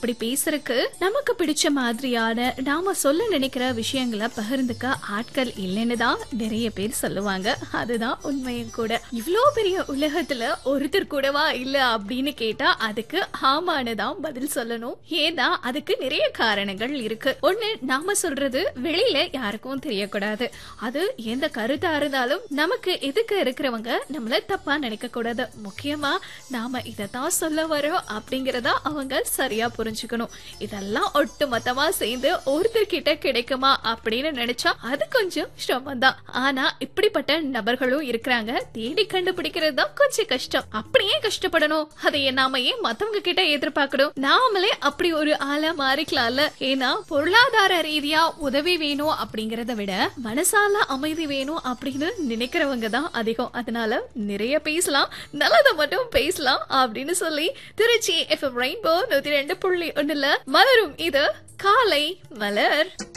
அப்படி பேசுறதுக்கு நமக்கு பிடிச்ச மாதிரியான நாம சொல்ல நினைக்கிற விஷயங்களை பகிர்ந்துக்க ஆட்கள் இல்லைன்னு தான் நிறைய பேர் சொல்லுவாங்க அதுதான் உண்மையும் கூட இவ்ளோ பெரிய உலகத்துல ஒருத்தர் கூடவா இல்ல அப்படின்னு கேட்டா அதுக்கு ஆமான்னு தான் பதில் சொல்லணும் ஏன்னா அதுக்கு நிறைய காரணங்கள் இருக்கு ஒண்ணு நாம சொல்றது வெளியில யாருக்கும் தெரியக்கூடாது அது எந்த கருத்தா இருந்தாலும் நமக்கு எதுக்கு இருக்கிறவங்க நம்மள தப்பா நினைக்க கூடாது முக்கியமா நாம இதத்தான் சொல்ல வரோம் அப்படிங்கறத அவங்க சரியா புரிஞ்சுக்கணும் இதெல்லாம் ஒட்டு மொத்தமா சேர்ந்து ஒருத்தர் கிட்ட கிடைக்குமா அப்படின்னு நினைச்சா அது கொஞ்சம் சிரமம் தான் ஆனா இப்படிப்பட்ட நபர்களும் இருக்கிறாங்க தேடி கண்டுபிடிக்கிறது தான் கொஞ்சம் கஷ்டம் அப்படியே கஷ்டப்படணும் அதை நாம ஏன் மத்தவங்க கிட்ட எதிர்பார்க்கணும் நாமளே அப்படி ஒரு ஆளா மாறிக்கலாம்ல ஏன்னா பொருளாதார ரீதியா உதவி வேணும் அப்படிங்கறத விட மனசால அமைதி வேணும் அப்படின்னு நினைக்கிறவங்க தான் அதிகம் அதனால நிறைய பேசலாம் நல்லதை மட்டும் பேசலாம் அப்படின்னு சொல்லி திருச்சி எஃப்எம் ரெயின்போ நூத்தி ரெண்டு புள்ளி ஒண்ணுல மலரும் இது காலை மலர்